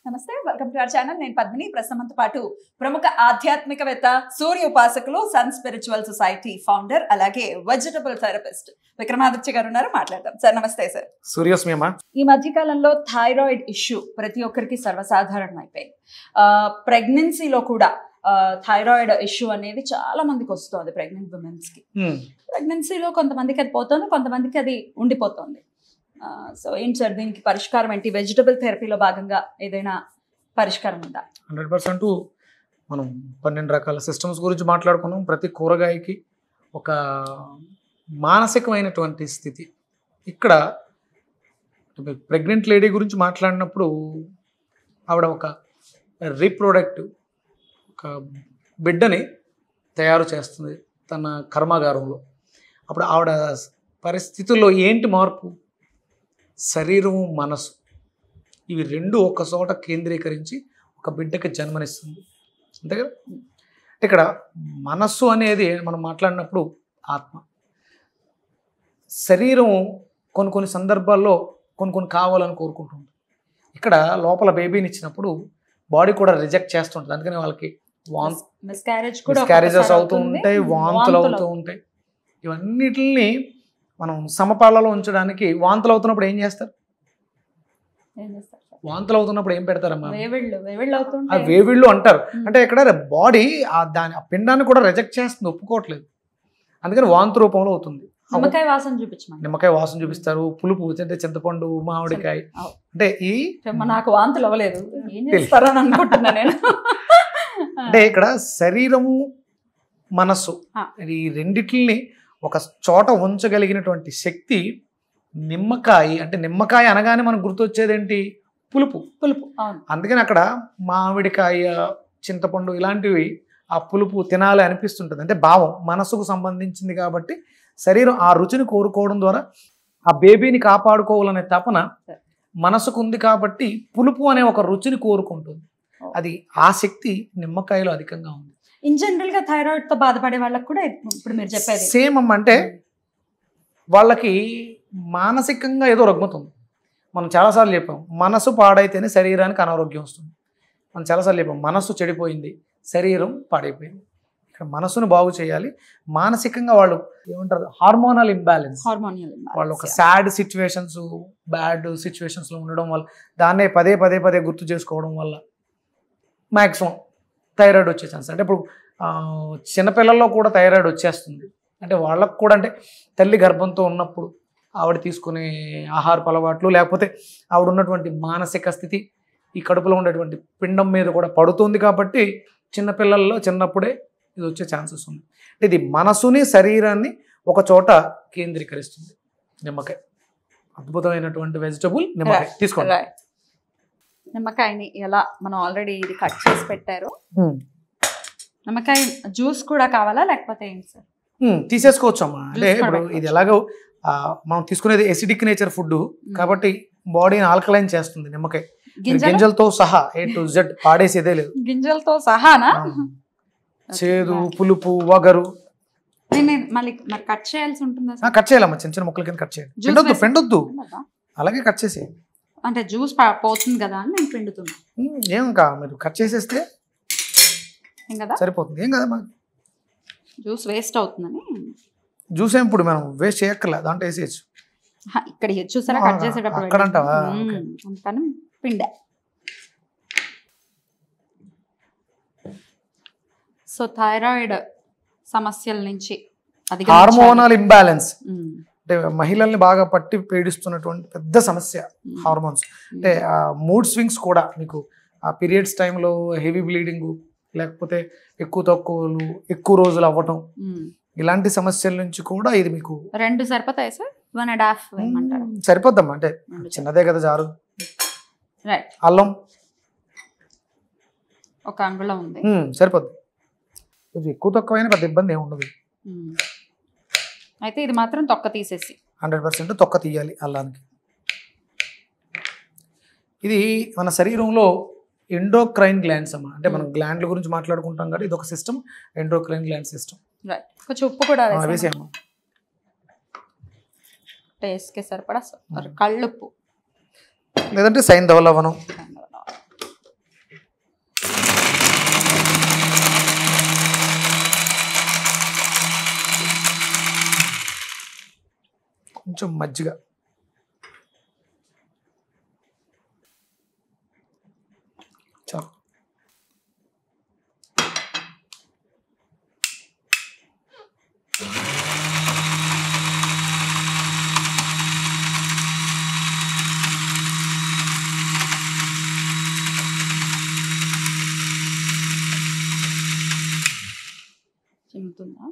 నమస్తే welcome to our channel నేను పద్మిని ప్రస్తుతంతో పాటు ప్రముఖ ఆధ్యాత్మికవేత్త సూర్య ఉపాసకులు సన్ స్పిరిచువల్ సొసైటీ ఫౌండర్ అలాగే వెజిటబుల్ థెరపిస్ట్ విక్రమాదిత్య గారు ఉన్నారు మాట్లాడదాం సార్ నమస్తే సార్ సూర్యోస్మి అమ్మా ఈ మధ్య కాలంలో థైరాయిడ్ ఇష్యూ ప్రతి ఒక్కరికి సర్వసాధారణం అయిపోయింది ప్రెగ్నెన్సీలో కూడా థైరాయిడ్ ఇష్యూ అనేది చాలా మందికి వస్తుంది ప్రెగ్నెంట్ ఉమెన్స్ కి ప్రెగ్నెన్సీలో కొంతమందికి అది పోతుంది కొంతమందికి అది ఉండిపోతుంది సో ఏంటి సార్ దీనికి పరిష్కారం ఏంటి వెజిటబుల్ థెరపీలో భాగంగా ఏదైనా పరిష్కారం ఉందా హండ్రెడ్ పర్సెంట్ మనం పన్నెండు రకాల సిస్టమ్స్ గురించి మాట్లాడుకున్నాం ప్రతి కూరగాయకి ఒక మానసికమైనటువంటి స్థితి ఇక్కడ ప్రెగ్నెంట్ లేడీ గురించి మాట్లాడినప్పుడు ఆవిడ ఒక రీప్రొడక్టివ్ ఒక బిడ్డని తయారు చేస్తుంది తన కర్మాగారంలో అప్పుడు ఆవిడ పరిస్థితుల్లో ఏంటి మార్పు శరీరం మనసు ఇవి రెండు ఒక చోట కేంద్రీకరించి ఒక బిడ్డకి జన్మనిస్తుంది అంతే కదా ఇక్కడ మనస్సు అనేది మనం మాట్లాడినప్పుడు ఆత్మ శరీరం కొన్ని కొన్ని సందర్భాల్లో కొన్ని కొన్ని కావాలని కోరుకుంటుంది ఇక్కడ లోపల బేబీని ఇచ్చినప్పుడు బాడీ కూడా రిజెక్ట్ చేస్తుంటుంది అందుకని వాళ్ళకి వాంత్ మిస్క్యారేజ్ కూడా మిస్క్యారేజెస్ ఒక్కొక్కసారి అవుతూ అవుతుంది, ఉంటాయి వాంతులు అవుతూ ఉంటాయి ఇవన్నిటిని మనం సమపాలలో ఉంచడానికి వాంతులు అవుతున్నప్పుడు ఏం చేస్తారు ఏం చేస్తారు సార్? వాంతులు అవుతున్నప్పుడు ఏం పెడతారమ్మా వేవిళ్ళు వేవిళ్ళు ఆ అవుతుంటాయి వేవిళ్ళు అంటారు అంటే ఇక్కడ బాడీ ఆ దాని ఆ పిండాన్ని కూడా రిజెక్ట్ చేస్తుంది ఒప్పుకోవట్లేదు అందుకని వాంతు రూపంలో అవుతుంది ఆ నిమ్మకాయ వాసన చూపించమని నిమ్మకాయ వాసన చూపిస్తారు పులుపు అంటే చింతపండు మామిడికాయ అవు. అంటే ఈ నాకు వాంతులు అవ్వలేదు ఏం చేస్తారో అని అనుకుంటున్నా నేను అంటే ఇక్కడ శరీరము మనస్సు ఆ. ఈ రెండిటిని ఒక చోట ఉంచగలిగినటువంటి శక్తి నిమ్మకాయ అంటే నిమ్మకాయ అనగానే మనకు గుర్తొచ్చేది ఏంటి పులుపు పులుపు అవును అందుకని అక్కడ మామిడికాయ చింతపండు ఇలాంటివి ఆ పులుపు తినాలి అనిపిస్తుంటుంది అంటే భావం మనసుకు సంబంధించింది కాబట్టి శరీరం ఆ రుచిని కోరుకోవడం ద్వారా ఆ బేబీని కాపాడుకోవాలనే తపన మనసుకు ఉంది కాబట్టి పులుపు అనే ఒక రుచిని కోరుకుంటుంది అది ఆ శక్తి నిమ్మకాయలో అధికంగా ఉంది ఇన్ జనరల్ గా థైరాయిడ్ తో బాధపడే వాళ్ళకి కూడా ఇప్పుడు మీరు చెప్పేది సేమ్ అమ్మ అంటే వాళ్ళకి మానసికంగా ఏదో రుగ్మత ఉంది మనం చాలాసార్లు చెప్పాం మనసు పాడైతేనే శరీరానికి అనారోగ్యం వస్తుంది మనం చాలాసార్లు చెప్పాం మనసు చెడిపోయింది శరీరం పాడైపోయింది ఇక్కడ మనసును బాగు చేయాలి మానసికంగా వాళ్ళు ఏమంటారు హార్మోనల్ ఇంబ్యాలెన్స్ హార్మోనియల్ వాళ్ళు ఒక సాడ్ సిచ్యువేషన్స్ బ్యాడ్ సిచ్యువేషన్స్లో ఉండడం వల్ల దాన్నే పదే పదే పదే గుర్తు చేసుకోవడం వల్ల మ్యాక్సిమం థైరాయిడ్ వచ్చే ఛాన్స్ అంటే ఇప్పుడు ఆ, చిన్నపిల్లల్లో కూడా థైరాయిడ్ వచ్చేస్తుంది అంటే వాళ్ళకు కూడా అంటే తల్లి గర్భంతో ఉన్నప్పుడు ఆవిడ తీసుకునే ఆహారపు అలవాట్లు లేకపోతే ఆవిడ ఉన్నటువంటి మానసిక స్థితి ఈ కడుపులో ఉండేటువంటి పిండం మీద కూడా పడుతుంది కాబట్టి చిన్నపిల్లల్లో చిన్నప్పుడే ఇది వచ్చే ఛాన్సెస్ ఉంది అంటే ఇది మనసుని శరీరాన్ని ఒక చోట కేంద్రీకరిస్తుంది నిమ్మకాయ అద్భుతమైనటువంటి వెజిటబుల్ నిమ్మకాయ తీసుకోండి Right. నిమ్మకాయని ఎలా మనం ఆల్రెడీ ఇది కట్ చేసి పెట్టారు ఉమ్. నిమ్మకాయ జ్యూస్ కూడా కావాలా లేకపోతే ఏంటి సార్ ఉమ్, తీసేసుకోవచ్చు అమ్మా అంటే Juice కూడా ఇప్పుడు ఇది పెట్టుకోవచ్చు. ఎలాగో ఆ, మనం తీసుకునేది ఎసిడిక్ నేచర్ ఫుడ్ కాబట్టి బాడీని ఆల్కలైన్ చేస్తుంది నిమ్మకాయ గింజలు గింజలతో సహా ఏ టు జెడ్ పాడేసేదే లేదు గింజలతో సహానా ఆ. చేదు పులుపు వగరు నేను మళ్ళీ మరి కట్ చేయాల్సి ఉంటుందా ఆ, సార్ కట్ చేయాలమ్మా చిన్న చిన్న ముక్కల కింద కట్ చేయండి Juice పిండొద్దు వేసి- పిండొద్దు ఉండదా? అలాగే కట్ చేసి అంటే జ్యూస్ పోతుంది కదా అని నేను పిండుతున్నా ఏం కా మీరు కట్ చేసేస్తే ఏం కదా సరిపోతుంది ఏం కదా జ్యూస్ వేస్ట్ అవుతుందని జ్యూస్ ఏం ఇప్పుడు మనం వేస్ట్ చేయక్కర్లేదు దాంట్లో వేసేయచ్చు హ, ఇక్కడ ఇది చూసారా ఆ, కట్ చేసేటప్పుడు అక్కడ అంటావా? మ్మ్. ఓకే. అందుకని పిండా సో థైరాయిడ్ సమస్యల నుంచి అధిగమించాలి. హార్మోనల్ ఇంబ్యాలెన్స్ మ్మ్. అంటే మహిళల్ని బాగా పట్టి పీడిస్తున్నటువంటి పెద్ద సమస్య మ్మ్. హార్మోన్స్ అంటే ఆ మూడ్ స్వింగ్స్ కూడా మీకు ఆ పీరియడ్స్ టైంలో హెవీ బ్లీడింగ్ లేకపోతే ఎక్కువ తక్కువలు ఎక్కువ రోజులు అవ్వటం మ్మ్. ఇలాంటి సమస్యల నుంచి కూడా ఇది మీకు రెండు సరిపోతాయి సార్ వన్ అండ్ హాఫ్ వేయమంటారు మ్మ్, సరిపోద్దమ్మా అంటే చిన్నదే కదా జారు రైట్ అల్లం ఒక అంగుళం ఉంది మ్మ్, సరిపోద్ది కొంచెం ఎక్కువ తక్కువైనా పెద్ద ఇబ్బంది ఏమి ఉండదు మ్మ్. అయితే ఇది మాత్రం తొక్క తీసేసి హండ్రెడ్ పర్సెంట్ తొక్క తీయాలి అల్లానికి ఇది మన శరీరంలో ఎండోక్రైన్ గ్లాండ్స్ అమ్మా అంటే మనం గ్లాండ్ల గురించి మాట్లాడుకుంటాం కదా ఇది ఒక system endocrine gland system right కొంచెం ఉప్పు కూడా వేసాను వేసేయమ్మా టేస్ట్కి సరిపడా స- కళ్ళుప్పు లేదంటే సైంధవ లవణం కొంచెం మజ్జిగ చాలు చిమ్ముతుందా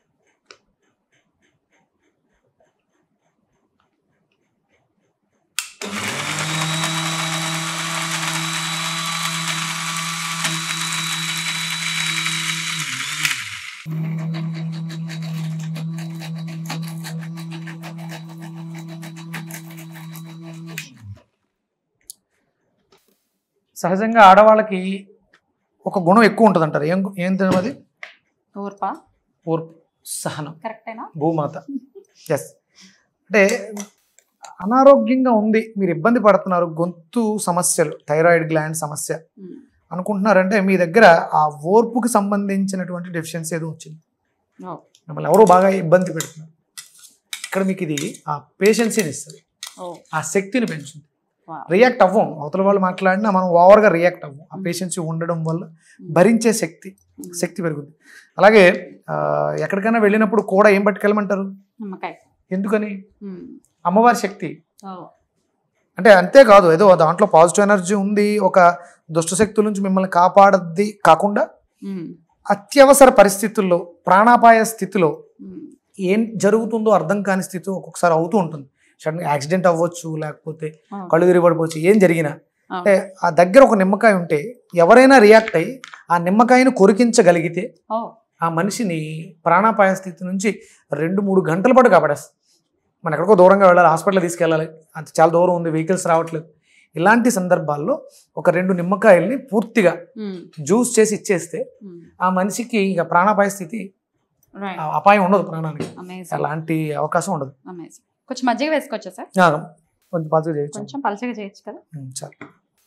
సహజంగా ఆడవాళ్ళకి ఒక గుణం ఎక్కువ ఉంటుంది అంటారు ఏం ఏం తినడం అది ఊర్పా ఓర్పు సహనం కరెక్టేనా భూమాత ఎస్ అంటే అనారోగ్యంగా ఉంది మీరు ఇబ్బంది పడుతున్నారు గొంతు సమస్యలు థైరాయిడ్ గ్లాండ్ సమస్య ఉమ్. అనుకుంటున్నారంటే మీ దగ్గర ఆ ఓర్పుకి సంబంధించినటువంటి డెఫిషియన్సీ ఏదో వచ్చింది ఓ. మిమ్మల్ని ఎవరో బాగా ఇబ్బంది పెడుతున్నారు ఇక్కడ మీకు ఇది ఆ పేషెన్సీని ఇస్తుంది ఓ ఆ శక్తిని పెంచుతుంది వా. రియాక్ట్ అవ్వం అవతల వాళ్ళు మాట్లాడినా మనం ఓవర్గా రియాక్ట్ అవ్వం ఆ పేషెన్సీ ఉండడం వల్ల భరించే శక్తి ఉమ్. శక్తి పెరుగుద్ది అలాగే ఆ, ఎక్కడికైనా వెళ్ళినప్పుడు కూడా ఏం పట్టుకెళ్ళమంటారు నిమ్మకాయ ఎందుకని ఉమ్. అమ్మవారి శక్తి ఓ అంటే అంతేకాదు ఏదో దాంట్లో పాజిటివ్ ఎనర్జీ ఉంది ఒక దుష్ట శక్తుల నుంచి మిమ్మల్ని కాపాడద్ది కాకుండా ఉమ్. అత్యవసర పరిస్థితుల్లో ప్రాణాపాయ స్థితిలో ఉమ్. ఏం జరుగుతుందో అర్థం కాని స్థితి ఒక్కొక్కసారి అవుతూ ఉంటుంది సడన్ యాక్సిడెంట్ అవ్వచ్చు లేకపోతే ఓ. కళ్ళు తిరిగి పడిపోవచ్చు ఏం జరిగినా ఓ. అంటే ఆ దగ్గర ఒక నిమ్మకాయ ఉంటే ఎవరైనా రియాక్ట్ అయ్యి ఆ నిమ్మకాయను కొరికించగలిగితే ఓ ఆ మనిషిని ప్రాణాపాయ స్థితి నుంచి రెండు మూడు గంటల పాటు కాపాడేస్తుంది మనం ఎక్కడికో దూరంగా వెళ్ళాలి హాస్పిటల్ తీసుకెళ్ళాలి అది చాలా దూరం ఉంది వెహికల్స్ రావట్లేదు ఇలాంటి సందర్భాల్లో ఒక రెండు నిమ్మకాయల్ని పూర్తిగా ఉమ్. జ్యూస్ చేసి ఇచ్చేస్తే ఉమ్. ఆ మనిషికి ఇక ప్రాణాపాయ స్థితి రైట్ ఆ అపాయం ఉండదు ప్రాణానికి అమేజింగ్ అలాంటి అవకాశం ఉండదు అమేజింగ్ కొంచెం మజ్జిగ వేసుకోవచ్చా సార్ ఆ, కొంచెం పలుచగా చేయొచ్చు కొంచెం పలచగా చేయొచ్చు కదా ఉమ్, చాలు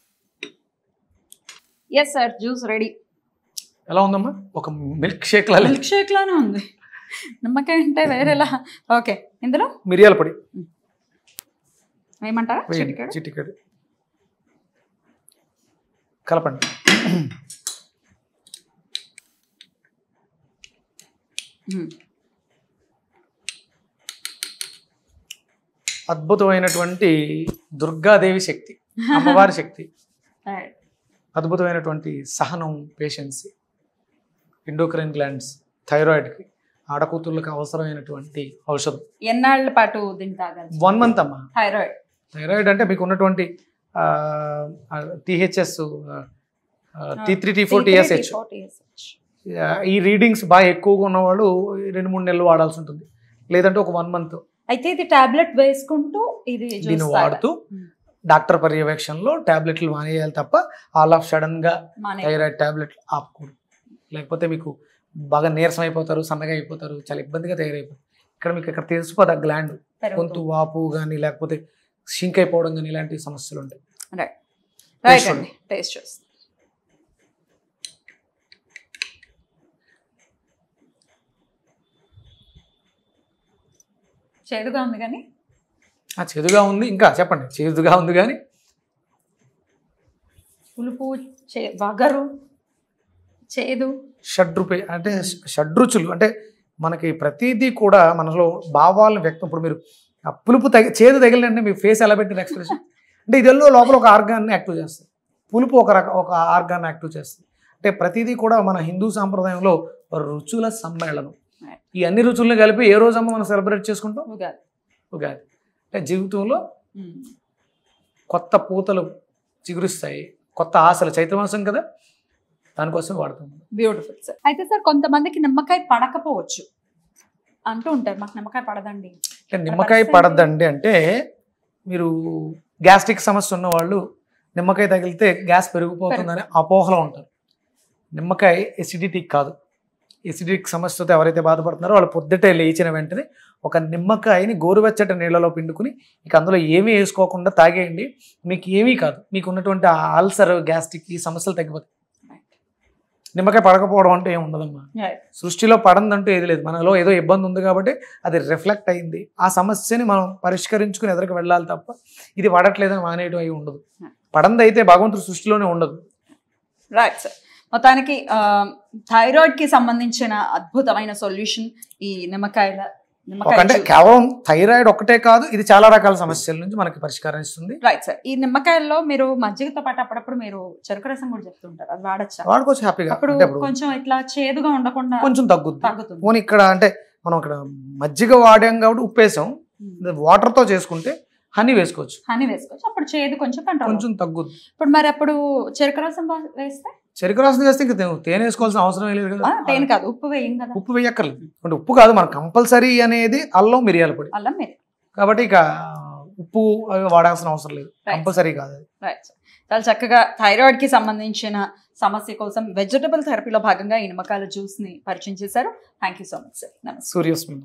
ఎస్ సార్ జ్యూస్ రెడీ ఎలా ఉందమ్మా ఒక మిల్క్ షేక్ లా మిల్క్ షేక్ లానే ఉంది నిమ్మకాయ అంటే వేరేలా ఓకే ఇందులో మిరియాల పొడి వేయమంటారా వేయండి చిటికెడు? చిటికెడు కలపండి ఉమ్. అద్భుతమైనటువంటి దుర్గాదేవి శక్తి అమ్మవారి శక్తి Right. అద్భుతమైనటువంటి సహనం పేషెన్సీ ఇండోక్రైన్ గ్లాండ్స్ థైరాయిడ్కి ఆడకూతుర్లకు అవసరమైనటువంటి ఔషధం ఎన్నాళ్ళ పాటు దీన్ని తాగాలి వన్ మంత్ అమ్మా థైరాయిడ్ థైరాయిడ్ అంటే మీకు ఉన్నటువంటి THS T three T four TSH ఈ రీడింగ్స్ బాగా ఎక్కువగా ఉన్నవాళ్ళు రెండు మూడు నెలలు వాడాల్సి ఉంటుంది లేదంటే ఒక వన్ మంత్ అయితే ఇది టాబ్లెట్ వేసుకుంటూ ఇది జ్యూస్ దీన్ని వాడుతూ Hmm. డాక్టర్ పర్యవేక్షణలో టాబ్లెట్లు మానేయాలి తప్ప ఆల్ ఆఫ్ సడన్ గా మానే థైరాయిడ్ టాబ్లెట్ ఆపకూడదు లేకపోతే మీకు బాగా నీరసం అయిపోతారు సన్నగా అయిపోతారు చాలా ఇబ్బందిగా తయారైపోతారు ఇక్కడ మీకు ఇక్కడ తెలిసిపోదు ఆ గ్లాండ్ గొంతు పెరుగుతుంది. వాపు కానీ లేకపోతే షింక్ అయిపోవడం కానీ ఇలాంటి సమస్యలు ఉంటాయి రైట్ రైట్ Taste అండి టేస్ట్ చూస్తాం చేదుగా ఉంది కానీ ఆ చేదుగా ఉంది ఇంకా చెప్పండి చేదుగా ఉంది కానీ పులుపు చే వగరు చేదు షడ్రుపే అంటే షడ్రుచులు అంటే మనకి ప్రతిదీ కూడా మనలో భావాలను వ్యక్తం ఇప్పుడు మీరు ఆ పులుపు తగి చేదు తగిలినంటే మీ ఫేస్ ఎలా పెట్టిన ఎక్స్ప్రెషన్ అంటే ఇదెల్లో లోపల ఒక ఆర్గాన్ని యాక్టివ్ చేస్తుంది పులుపు ఒక రక ఒక ఆర్గాన్ యాక్టివ్ చేస్తుంది అంటే ప్రతిదీ కూడా మన హిందూ సాంప్రదాయంలో రుచుల సమ్మేళనం ఈ అన్ని రుచుల్ని కలిపి ఏ రోజమ్మ మనం సెలబ్రేట్ చేసుకుంటాం ఉగాది ఉగాది అంటే జీవితంలో మ్మ్. కొత్త పూతలు చిగురిస్తాయి కొత్త ఆశలు చైత్రమాసం కదా దానికోసం వాడుతాం బ్యూటిఫుల్ సార్ అయితే సార్ కొంతమందికి నిమ్మకాయ పడకపోవచ్చు అంటూ ఉంటారు మాకు నిమ్మకాయ పడదండి అంటే నిమ్మకాయ పరిస్థితి పడద్దండి అంటే మీరు గ్యాస్ట్రిక్ సమస్య ఉన్న వాళ్ళు నిమ్మకాయ తగిలితే గ్యాస్ పెరిగిపోతుందని అపోహలో ఉంటారు నిమ్మకాయ ఎసిడిటీ కాదు ఎసిడిక్ సమస్యతో ఎవరైతే బాధపడుతున్నారో వాళ్ళు పొద్దుటే లేచిన వెంటనే ఒక నిమ్మకాయని గోరువెచ్చటి నీళ్ళలో పిండుకుని ఇక అందులో ఏమీ వేసుకోకుండా తాగేయండి మీకు ఏమీ కాదు మీకు ఉన్నటువంటి ఆ అల్సర్ గ్యాస్ట్రిక్ ఈ సమస్యలు తగ్గిపోతాయి నిమ్మకాయ పడకపోవడం అంటే ఏం ఉండదమ్మా Right. సృష్టిలో పడందంటూ ఏది లేదు మనలో ఏదో ఇబ్బంది ఉంది కాబట్టి అది రిఫ్లెక్ట్ అయింది ఆ సమస్యని మనం పరిష్కరించుకుని ఎదురుకు వెళ్ళాలి తప్ప ఇది పడట్లేదని మానేయడం అయి ఉండదు పడంది అయితే భగవంతుడు సృష్టిలోనే ఉండదు రైట్ సార్ మొత్తానికి థైరాయిడ్ కి సంబంధించిన అద్భుతమైన సొల్యూషన్ ఈ నిమ్మకాయల ఒక అంటే కేవలం థైరాయిడ్ ఒక్కటే కాదు ఇది చాలా రకాల సమస్యల నుంచి మనకి పరిష్కారం ఇస్తుంది రైట్ సార్ ఈ నిమ్మకాయల్లో మీరు మజ్జిగతో పాటు అప్పుడప్పుడు మీరు చెరుకు రసం కూడా చెప్తుంటారు అది వాడచ్చా వాడుకోవచ్చు హ్యాపీగా అప్పుడు అంటే అప్పుడు కొంచెం ఇట్లా చేదుగా ఉండకుండా కొంచెం తగ్గుద్ది తగ్గుతుంది పోనీ ఇక్కడ అంటే మనం ఇక్కడ మజ్జిగ వాడాం కాబట్టి ఉప్పు వేసాం వాటర్ తో చేసుకుంటే హనీ వేసుకోవచ్చు హనీ వేసుకోవచ్చు అప్పుడు చేదు కొంచెం కంట్రోల్ కొంచెం తగ్గుద్ది ఇప్పుడు మరి అప్పుడు చెరుకు రసం వా- వేస్తే చెరుకు రసం చేస్తే ఇంకా తే- తేనె వేసుకోవాల్సిన అవసరం లేదు ఆ, కదా తేనె కాదు ఉప్పు వేయం కదా ఉప్పు వేయక్కర్లేదు అంటే ఉప్పు కాదు మన కంపల్సరీ అనేది అల్లం మిరియాల పొడి అల్లం మీరు కాబట్టి ఇక ఉప్పు అవి వాడాల్సిన అవసరం లేదు Right. కంపల్సరీ కాదు అది రైట్ చాలా చక్కగా థైరాయిడ్ కి సంబంధించిన సమస్య కోసం వెజిటబుల్ థెరపీలో భాగంగా ఈ నిమ్మకాయల జ్యూస్ ని పరిచయం చేశారు thank you so much sir నమస్తే సూర్యస్మి